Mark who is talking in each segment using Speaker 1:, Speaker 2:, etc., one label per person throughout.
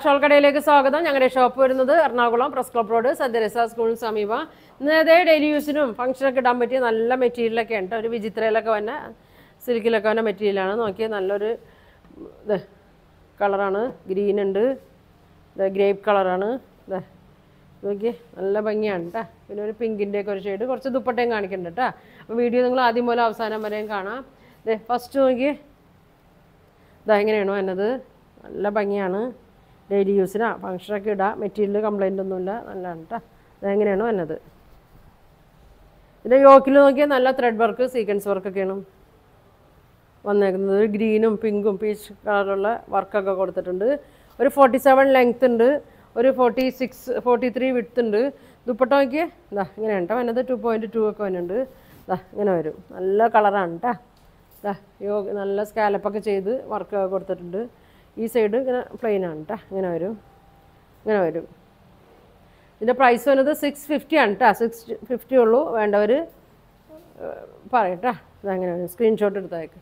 Speaker 1: Shawl കടയിലേക്ക് സ്വാഗതം ഞങ്ങളുടെ ഷോപ്പ് വരുന്നത് എറണാകുളം പ്രസ് ക്ലബ് റോഡ് സദ്യരസ സ്കൂളിന് സമീപം ഇന്നത്തെ ഡെയിലി യൂസിനും ഫംഗ്ഷനൊക്കെ ഇടാൻ പറ്റിയ നല്ല മെറ്റീരിയലൊക്കെ ഉണ്ട് ഒരു വിചിത്രയിലൊക്കെ വന്ന സിൽക്കിലൊക്കെ വന്ന മെറ്റീരിയലാണ് നോക്കിയാൽ നല്ലൊരു ഇത് കളറാണ് ഗ്രീൻ ഉണ്ട് ഇത് ഗ്രേപ്പ് കളറാണ് ഇത് നോക്കിയേ നല്ല ഭംഗിയാണ് കേട്ടോ പിന്നെ ഒരു പിങ്കിൻ്റെ ഒക്കെ ഒരു ഷെയ്ഡ് കുറച്ച് ദുപ്പട്ടയും കാണിക്കുന്നുണ്ട് കേട്ടോ അപ്പോൾ വീഡിയോ നിങ്ങൾ ആദ്യം മുതൽ അവസാനം വരെയും കാണാം ഇതേ ഫസ്റ്റ് നോക്കിയേ ഇതാ എങ്ങനെയാണോ എന്നത് നല്ല ഭംഗിയാണ് ഡെയിലി യൂസിനാ ഫങ്ഷനൊക്കെ ഇടാം മെറ്റീരിയൽ കംപ്ലൈൻ്റ് ഒന്നുമില്ല നല്ലതാണ് കേട്ടോ ഇതെങ്ങനെയാണോ എന്നത് ഇതിൻ്റെ യോക്കിൽ നോക്കിയാൽ നല്ല ത്രെഡ് വർക്ക് സീക്വൻസ് വർക്കൊക്കെയാണ് വന്നേക്കുന്നത് ഒരു ഗ്രീനും പിങ്കും പീച്ച് കളറുള്ള വർക്കൊക്കെ കൊടുത്തിട്ടുണ്ട് ഒരു ഫോർട്ടി സെവൻ ലെങ്ത് ഉണ്ട് ഒരു forty six forty three width ഉണ്ട് ദുപ്പട്ട നോക്കിയേ ഇതാ ഇങ്ങനെ കേട്ടോ വന്നത് ടു പോയിൻറ്റ് ടു ഒക്കെ വരുന്നുണ്ട് ഇതാ ഇങ്ങനെ വരും നല്ല കളറാണ് കേട്ടോ ഇതാ യോ നല്ല സ്കാലപ്പൊക്കെ ചെയ്ത് വർക്കൊക്കെ കൊടുത്തിട്ടുണ്ട് ഈ സൈഡ് ഇങ്ങനെ പ്ലെയിൻ ആണ് കേട്ടോ ഇങ്ങനെ വരും ഇങ്ങനെ വരും ഇതിൻ്റെ പ്രൈസ് വരുന്നത് സിക്സ് ഫിഫ്റ്റി ആണ് കേട്ടോ സിക്സ് ഫിഫ്റ്റി ഉള്ളൂ വേണ്ടവർ പറയട്ടാ ഇതങ്ങനെ വരും സ്ക്രീൻഷോട്ട് എടുത്തേക്ക്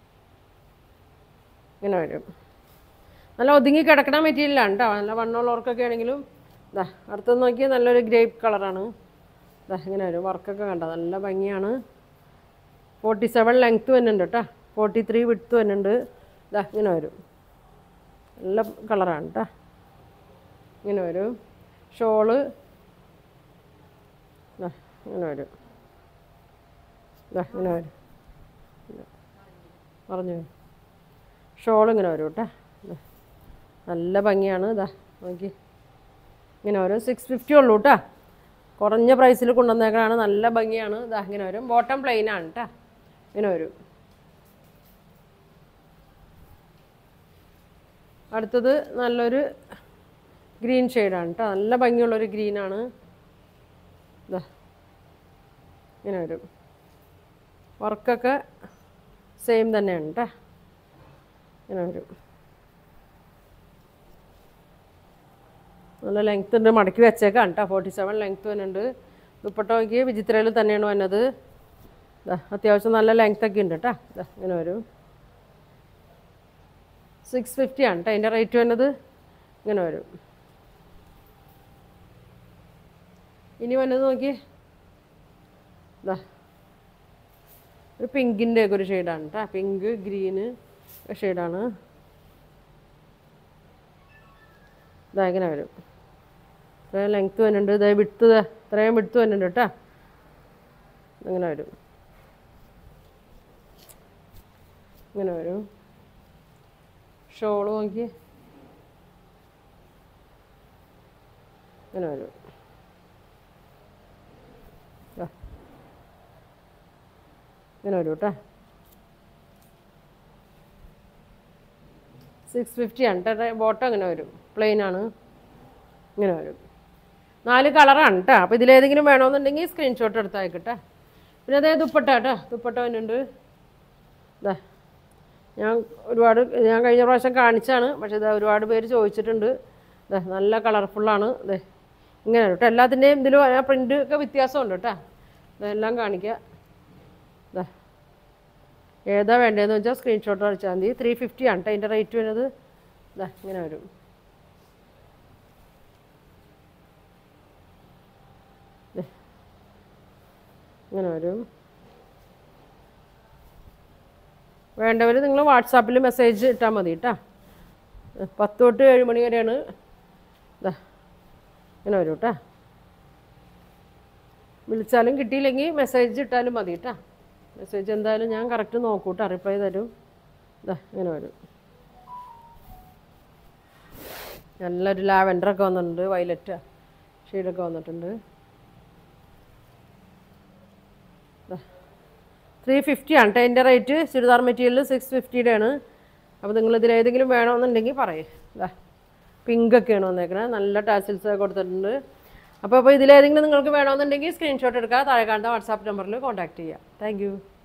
Speaker 1: ഇങ്ങനെ വരും നല്ല ഒതുങ്ങി കിടക്കണ മെറ്റീരിയലാണ് കേട്ടോ നല്ല വണ്ണമുള്ളവർക്കൊക്കെ ആണെങ്കിലും ഇതാ അടുത്തത് നോക്കിയാൽ നല്ലൊരു ഗ്രേപ്പ് കളറാണ് ഇതാ ഇങ്ങനെ വരും വർക്കൊക്കെ കണ്ടോ നല്ല ഭംഗിയാണ് ഫോർട്ടി സെവൻ ലെങ്ത്ത് വരുന്നുണ്ട് കേട്ടോ ഫോർട്ടി ത്രീ വിട്ത്ത് വരുന്നുണ്ട് ഇതാ ഇങ്ങനെ വരും നല്ല കളറാണ് കേട്ടോ ഇങ്ങനെ വരും ഷോള് ഇതാ ഇങ്ങനെ വരും ഇതാ ഇങ്ങനെ വരും പറഞ്ഞു ഷോൾ ഇങ്ങനെ വരും കേട്ടോ ദാ. നല്ല ഭംഗിയാണ് ഇതാ നോക്കി ഇങ്ങനെ വരും സിക്സ് ഫിഫ്റ്റി ഉള്ളൂ കേട്ടോ കുറഞ്ഞ പ്രൈസിൽ കൊണ്ടുവന്നേക്കാണ് നല്ല ഭംഗിയാണ് ഇതാ ഇങ്ങനെ വരും ബോട്ടം പ്ലെയിൻ ആണ് കേട്ടോ ഇങ്ങനെ വരും അടുത്തത് നല്ലൊരു ഗ്രീൻ ഷെയ്ഡാണ് കേട്ടോ നല്ല ഭംഗിയുള്ളൊരു ഗ്രീനാണ് ഇതാ ഇങ്ങനെ വരും വർക്കൊക്കെ സെയിം തന്നെയാണ് കേട്ടോ ഇങ്ങനെ വരും നല്ല ലെങ്ത് ഉണ്ട് മടക്കി വെച്ചേക്കാം കേട്ടോ ഫോർട്ടി സെവൻ ലെങ്ത് വരുന്നുണ്ട് ദുപ്പട്ട നോക്കി വിചിത്രയിൽ തന്നെയാണ് വന്നത് ദാ അത്യാവശ്യം നല്ല ലെങ്ത് ഒക്കെ ഉണ്ട് കേട്ടോ ദാ ഇങ്ങനെ വരും സിക്സ് ഫിഫ്റ്റി ആണ് കേട്ടോ അതിൻ്റെ റേറ്റ് വരുന്നത് ഇങ്ങനെ വരും ഇനി വന്നത് നോക്കി ദാ ഒരു പിങ്കിൻ്റെ ഒക്കെ ഒരു ഷെയ്ഡാണ് കേട്ടോ പിങ്ക് ഗ്രീന് ഷെയ്ഡാണ് ഇതാ ഇങ്ങനെ വരും ഇത്രയും ലെങ്ത്ത് വരുന്നുണ്ട് ഇതേ വിടുത്ത് ഇത്രയും വിടുത്ത് വരുന്നുണ്ട് കേട്ടോ ഇങ്ങനെ വരും ഇങ്ങനെ വരും ഷോള് നോക്കി ഇങ്ങനെ വരും ദാ. ഇങ്ങനെ വരും കേട്ടോ സിക്സ് ഫിഫ്റ്റി ആണ് കേട്ടോ ബോട്ടം ഇങ്ങനെ വരും പ്ലെയിൻ ആണ് ഇങ്ങനെ വരും നാല് കളറാണ് കേട്ടോ അപ്പോൾ ഇതിലേതെങ്കിലും വേണമെന്നുണ്ടെങ്കിൽ സ്ക്രീൻഷോട്ട് എടുത്തായിക്കട്ടെ പിന്നെ അതേ ദുപ്പട്ട കേട്ടോ ദുപ്പട്ട വന്നിട്ടുണ്ട് ഇതാ ഞാൻ ഒരുപാട് ഞാൻ കഴിഞ്ഞ പ്രാവശ്യം കാണിച്ചാണ് പക്ഷേ ഇതാ ഒരുപാട് പേര് ചോദിച്ചിട്ടുണ്ട് ഇതാ നല്ല കളർഫുള്ളാണ് ഇതേ ഇങ്ങനെ കേട്ടോ എല്ലാത്തിൻ്റെയും ഇതിൽ പ്രിൻ്റ് ഒക്കെ വ്യത്യാസമുണ്ട് കേട്ടോ ഇതെല്ലാം കാണിക്കുക ഇതാ ഏതാ വേണ്ടതെന്ന് വെച്ചാൽ സ്ക്രീൻഷോട്ട് അടിച്ചാൽ മതി ത്രീ ഫിഫ്റ്റി ആണ് കേട്ടോ അതിൻ്റെ റേറ്റ് വരുന്നത് ഇതാ ഇങ്ങനെ വരും ദേ. ഇങ്ങനെ വരും വേണ്ടവർ നിങ്ങൾ വാട്സാപ്പിൽ മെസ്സേജ് ഇട്ടാൽ മതി കേട്ടോ പത്ത് തൊട്ട് ഏഴ് മണി വരെയാണ് ഇതാ ഇങ്ങനെ വരും കേട്ടോ വിളിച്ചാലും കിട്ടിയില്ലെങ്കിൽ മെസ്സേജ് ഇട്ടാലും മതി കേട്ടോ മെസ്സേജ് എന്തായാലും ഞാൻ കറക്റ്റ് നോക്കൂ കേട്ടോ റിപ്ലൈ തരും ഇതാ ഇങ്ങനെ വരും നല്ലൊരു ലാവൻഡറൊക്കെ വന്നിട്ടുണ്ട് വയലറ്റ് ഷെയ്ഡൊക്കെ വന്നിട്ടുണ്ട് ത്രീ ഫിഫ്റ്റി ആണ് കേട്ടോ എൻ്റെ റേറ്റ് ചുരിദാർ മെറ്റീരിയൽ സിക്സ് ഫിഫ്റ്റിയുടെ ആണ് അപ്പോൾ നിങ്ങൾ ഇതിൽ ഏതെങ്കിലും വേണമെന്നുണ്ടെങ്കിൽ പറയേ ഇതാ പിങ്കൊക്കെയാണ് വന്നേക്കണത് നല്ല ടാസിൽസ് ഒക്കെ കൊടുത്തിട്ടുണ്ട് അപ്പോൾ അപ്പോൾ ഇതിലേതെങ്കിലും നിങ്ങൾക്ക് വേണമെന്നുണ്ടെങ്കിൽ സ്ക്രീൻഷോട്ട് എടുക്കുക താഴെ കാണുന്ന വാട്സാപ്പ് നമ്പറിൽ കോൺടാക്ട് ചെയ്യുക താങ്ക്